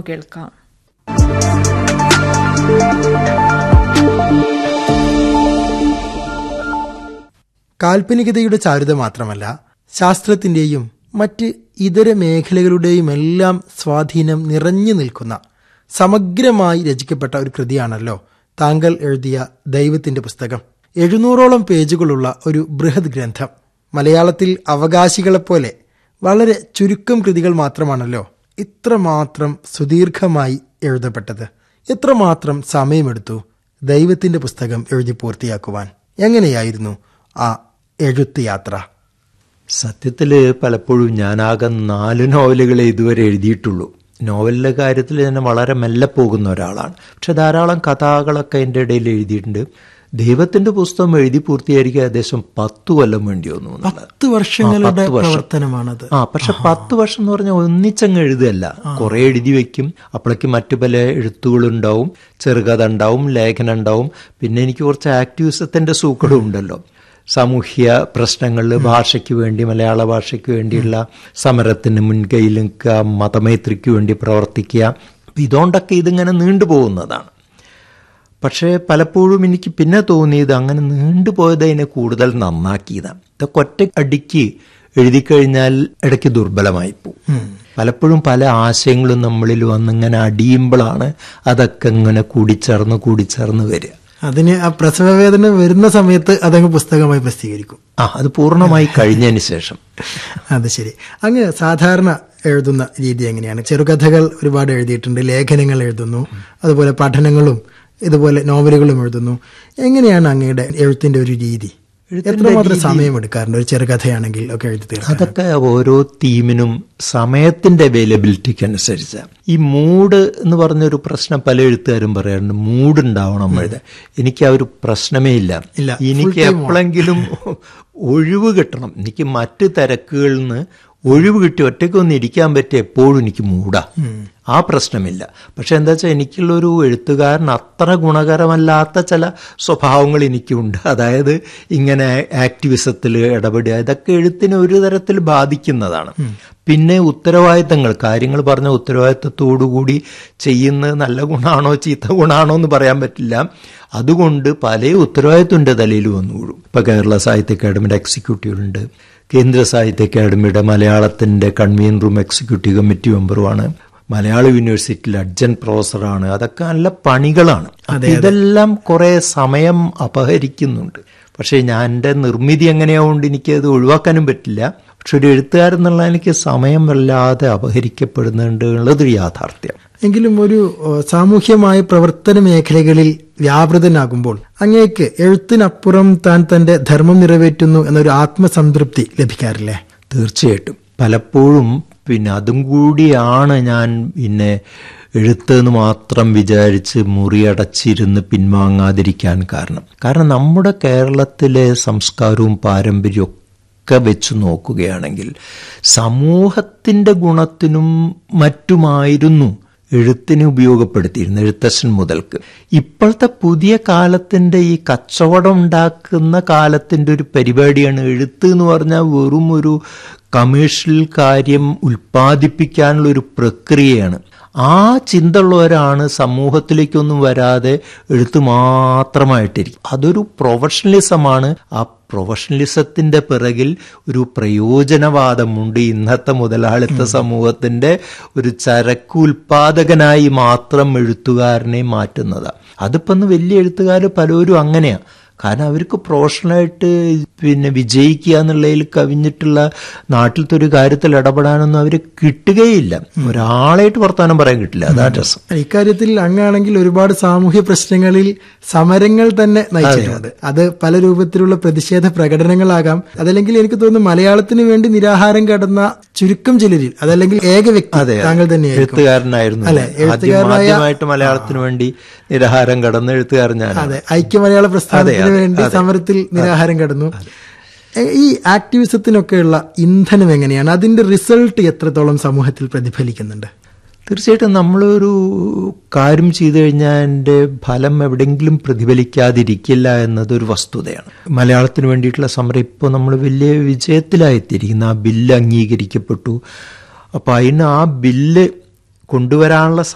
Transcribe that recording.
കേൾക്കാം കാൽപ്പനികതയുടെ ചാരുത മാത്രമല്ല ശാസ്ത്രത്തിന്റെയും മറ്റ് ഇതര മേഖലകളുടെയും എല്ലാം സ്വാധീനം നിറഞ്ഞു നിൽക്കുന്ന സമഗ്രമായി രചിക്കപ്പെട്ട ഒരു കൃതിയാണല്ലോ താങ്കൾ എഴുതിയ ദൈവത്തിന്റെ പുസ്തകം എഴുന്നൂറോളം പേജുകളുള്ള ഒരു ബൃഹത് ഗ്രന്ഥം മലയാളത്തിൽ അവകാശികളെപ്പോലെ വളരെ ചുരുക്കം കൃതികൾ മാത്രമാണല്ലോ ഇത്രമാത്രം സുദീർഘമായി എഴുതപ്പെട്ടത് എത്രമാത്രം സമയമെടുത്തു ദൈവത്തിന്റെ പുസ്തകം എഴുതി പൂർത്തിയാക്കുവാൻ എങ്ങനെയായിരുന്നു ആ എഴുത്ത് യാത്ര സത്യത്തിൽ പലപ്പോഴും ഞാനാകെ നാല് നോവലുകളെ ഇതുവരെ എഴുതിയിട്ടുള്ളൂ നോവലിൻ്റെ കാര്യത്തിൽ ഞാൻ വളരെ മെല്ലെ പോകുന്ന ഒരാളാണ് പക്ഷെ ധാരാളം കഥകളൊക്കെ എൻ്റെ ഇടയിൽ എഴുതിയിട്ടുണ്ട് ദൈവത്തിന്റെ പുസ്തകം എഴുതി പൂർത്തീകരിക്കാൻ ഏകദേശം പത്ത് കൊല്ലം വേണ്ടി വന്നു എന്നുള്ളത്. പത്ത് വർഷങ്ങളുടെ ആ, പത്ത് വർഷം. പ്രവർത്തനമാണത് ആ പക്ഷെ പത്ത് വർഷം എന്ന് പറഞ്ഞാൽ ഒന്നിച്ചങ്ങ് എഴുതുകയല്ല കുറെ എഴുതി വെക്കും അപ്പോഴേക്ക് മറ്റു പല എഴുത്തുകളുണ്ടാവും ചെറുകഥ ഉണ്ടാവും ലേഖനം ഉണ്ടാവും പിന്നെ എനിക്ക് കുറച്ച് ആക്ടിവിസത്തിന്റെ സൂക്കടും ഉണ്ടല്ലോ സാമൂഹ്യ പ്രശ്നങ്ങളിൽ ഭാഷയ്ക്ക് വേണ്ടി മലയാള ഭാഷയ്ക്ക് വേണ്ടിയുള്ള സമരത്തിന് മുൻകൈ നിൽക്കുക മതമൈത്രിക്ക് വേണ്ടി പ്രവർത്തിക്കുക അപ്പൊ ഇതുകൊണ്ടൊക്കെ ഇതിങ്ങനെ നീണ്ടുപോകുന്നതാണ് പക്ഷേ പലപ്പോഴും എനിക്ക് പിന്നെ തോന്നിയത് അങ്ങനെ നീണ്ടുപോയത് അതിനെ കൂടുതൽ നന്നാക്കിയതാണ് ഇതൊക്കെ ഒറ്റ അടിക്ക് എഴുതി കഴിഞ്ഞാൽ ഇടയ്ക്ക് ദുർബലമായി പോകും പലപ്പോഴും പല ആശയങ്ങളും നമ്മളിൽ വന്നിങ്ങനെ അടിയുമ്പോഴാണ് അതൊക്കെ ഇങ്ങനെ കൂടിച്ചേർന്ന് കൂടിച്ചേർന്ന് വരിക അതിന് ആ പ്രസവവേദന വരുന്ന സമയത്ത് അതങ്ങ് പുസ്തകമായി പ്രസിദ്ധീകരിക്കും ആ അത് പൂർണ്ണമായി കഴിഞ്ഞതിന് ശേഷം അത് ശരി അങ്ങ് സാധാരണ എഴുതുന്ന രീതി എങ്ങനെയാണ് ചെറുകഥകൾ ഒരുപാട് എഴുതിയിട്ടുണ്ട് ലേഖനങ്ങൾ എഴുതുന്നു അതുപോലെ പഠനങ്ങളും ഇതുപോലെ നോവലുകളും എഴുതുന്നു എങ്ങനെയാണ് അങ്ങയുടെ എഴുത്തിന്റെ ഒരു രീതി എത്രമാത്രം സമയം എടുക്കാറുണ്ട് ഒരു ചെറുകഥയാണെങ്കിൽ ഒക്കെ എഴുതി തീർക്കാൻ അതൊക്കെ ഓരോ തീമിനും സമയത്തിന്റെ അവൈലബിലിറ്റിക്ക് അനുസരിച്ച് ഈ മൂഡ് എന്ന് പറഞ്ഞൊരു പ്രശ്നം പല എഴുത്തുകാരും പറയാറുണ്ട് മൂഡ് ഉണ്ടാവണം എഴുതാൻ എനിക്ക് ആ ഒരു പ്രശ്നമേ ഇല്ല ഇല്ല, എനിക്ക് എപ്പോഴെങ്കിലും ഒഴിവ് കിട്ടണം എനിക്ക് മറ്റ് തിരക്കുകളിൽ നിന്ന് ഒഴിവ് കിട്ടി ഒറ്റയ്ക്കൊന്ന് ഇരിക്കാൻ പറ്റിയ എപ്പോഴും എനിക്ക് മൂടാ ആ പ്രശ്നമില്ല പക്ഷെ എന്താ വെച്ചാൽ എനിക്കുള്ളൊരു എഴുത്തുകാരൻ അത്ര ഗുണകരമല്ലാത്ത ചില സ്വഭാവങ്ങൾ എനിക്കുണ്ട് അതായത് ഇങ്ങനെ ആക്ടിവിസത്തിൽ ഇടപെടുക ഇതൊക്കെ എഴുത്തിനെ ഒരു തരത്തിൽ ബാധിക്കുന്നതാണ് പിന്നെ ഉത്തരവാദിത്തങ്ങൾ കാര്യങ്ങൾ പറഞ്ഞ ഉത്തരവാദിത്തത്തോടുകൂടി ചെയ്യുന്നത് നല്ല ഗുണമാണോ ചീത്ത ഗുണമാണോ എന്ന് പറയാൻ പറ്റില്ല അതുകൊണ്ട് പല ഉത്തരവാദിത്വം എൻ്റെ തലയിൽ വന്നു വീഴും ഇപ്പൊ കേരള സാഹിത്യ അക്കാദമിയുടെ എക്സിക്യൂട്ടീവ് ഉണ്ട് കേന്ദ്ര സാഹിത്യ അക്കാദമിയുടെ മലയാളത്തിന്റെ കൺവീനറും എക്സിക്യൂട്ടീവ് കമ്മിറ്റി മെമ്പറുമാണ് മലയാള യൂണിവേഴ്സിറ്റിയിൽ അഡ്ജന്റ് പ്രൊഫസറാണ് അതൊക്കെ നല്ല പണികളാണ് അപ്പൊ ഇതെല്ലാം കുറെ സമയം അപഹരിക്കുന്നുണ്ട് പക്ഷേ ഞാൻ എൻ്റെ നിർമ്മിതി എങ്ങനെയാവുകൊണ്ട് എനിക്കത് ഒഴിവാക്കാനും പറ്റില്ല പക്ഷെ ഒരു എഴുത്തുകാരെന്നുള്ള എനിക്ക് സമയം വല്ലാതെ അപഹരിക്കപ്പെടുന്നുണ്ട് എന്നുള്ളതൊരു യാഥാർത്ഥ്യം എങ്കിലും ഒരു ഏഹ്, സാമൂഹ്യമായ പ്രവർത്തന മേഖലകളിൽ വ്യാപൃതനാകുമ്പോൾ അങ്ങേക്ക് എഴുത്തിനപ്പുറം താൻ തന്റെ ധർമ്മം നിറവേറ്റുന്നു എന്നൊരു ആത്മസംതൃപ്തി ലഭിക്കാറില്ലേ തീർച്ചയായിട്ടും പലപ്പോഴും പിന്നെ അതും കൂടിയാണ് ഞാൻ പിന്നെ എഴുത്തെന്ന് മാത്രം വിചാരിച്ച് മുറിയടച്ചിരുന്ന് പിൻവാങ്ങാതിരിക്കാൻ കാരണം കാരണം നമ്മുടെ കേരളത്തിലെ സംസ്കാരവും പാരമ്പര്യവും ഒക്കെ വെച്ച് നോക്കുകയാണെങ്കിൽ സമൂഹത്തിന്റെ ഗുണത്തിനും മറ്റുമായിരുന്നു എഴുത്തിനെ ഉപയോഗപ്പെടുത്തിയിരുന്നു എഴുത്തച്ഛൻ മുതൽക്ക് ഇപ്പോഴത്തെ പുതിയ കാലത്തിന്റെ ഈ കച്ചവടം ഉണ്ടാക്കുന്ന കാലത്തിന്റെ ഒരു പരിപാടിയാണ് എഴുത്ത് എന്ന് പറഞ്ഞാൽ വെറും ഒരു കമേഴ്ഷ്യൽ കാര്യം ഉൽപ്പാദിപ്പിക്കാനുള്ള ഒരു പ്രക്രിയയാണ് ആ ചിന്ത ഉള്ളവരാണ് സമൂഹത്തിലേക്കൊന്നും വരാതെ എഴുത്ത് മാത്രമായിട്ടിരിക്കും അതൊരു പ്രൊഫഷണലിസമാണ് ആ പ്രൊഫഷണലിസത്തിന്റെ പിറകിൽ ഒരു പ്രയോജനവാദമുണ്ട് ഇന്നത്തെ മുതലാളിത്ത സമൂഹത്തിന്റെ ഒരു ചരക്ക് ഉൽപാദകനായി മാത്രം എഴുത്തുകാരനെ മാറ്റുന്നത് അതിപ്പോ ഇന്ന് വലിയ എഴുത്തുകാർ പലരും അങ്ങനെയാ കാരണം അവർക്ക് പ്രൊഫഷണലായിട്ട് പിന്നെ വിജയിക്കുക എന്നുള്ളതിൽ കവിഞ്ഞിട്ടുള്ള നാട്ടിലത്തെ ഒരു കാര്യത്തിൽ ഇടപെടാനൊന്നും അവർ കിട്ടുകയില്ല ഒരാളായിട്ട് വർത്തമാനം പറയാൻ കിട്ടില്ല അതാ രസം ഇക്കാര്യത്തിൽ അങ്ങാണെങ്കിൽ ഒരുപാട് സാമൂഹ്യ പ്രശ്നങ്ങളിൽ സമരങ്ങൾ തന്നെ നയിച്ചിട്ടുണ്ട് അത് പല രൂപത്തിലുള്ള പ്രതിഷേധ പ്രകടനങ്ങളാകാം അതല്ലെങ്കിൽ എനിക്ക് തോന്നുന്നു മലയാളത്തിന് വേണ്ടി നിരാഹാരം കടന്ന ചുരുക്കം ചിലരിൽ അതല്ലെങ്കിൽ ഏക വ്യക്തി താങ്കൾ തന്നെയായിരിക്കും എഴുത്തുകാരനായിരുന്നു അല്ലെ, ഞാൻ. ആദ്യം എഴുത്തുകാരനായ- ആദ്യമായിട്ട് മലയാളത്തിന് വേണ്ടി നിരാഹാരം കടന്ന എഴുത്തുകാരൻ ഞാനാണ് അതെ ഐക്യ മലയാള പ്രസ്ഥാനത്തിന് വേണ്ടി സമരത്തിൽ നിരാഹാരം കടന്നു എ- ഈ ആക്ടിവിസത്തിനൊക്കെയുള്ള ഇന്ധനം എങ്ങനെയാണ് അതിന്റെ റിസൾട്ട് എത്രത്തോളം സമൂഹത്തിൽ പ്രതിഫലിക്കുന്നുണ്ട് തീർച്ചയായിട്ടും നമ്മളൊരു കാര്യം ചെയ്തു കഴിഞ്ഞാൽ അതിൻ്റെ ഫലം എവിടെയെങ്കിലും പ്രതിഫലിക്കാതിരിക്കില്ല എന്നതൊരു വസ്തുതയാണ് മലയാളത്തിന് വേണ്ടിയിട്ടുള്ള സമരം ഇപ്പോൾ നമ്മൾ വലിയ വിജയത്തിലായിത്തിരിക്കുന്ന ആ ബില്ല് അംഗീകരിക്കപ്പെട്ടു അപ്പോൾ അതിന് ആ ബില്ല് കൊണ്ടുവരാനുള്ള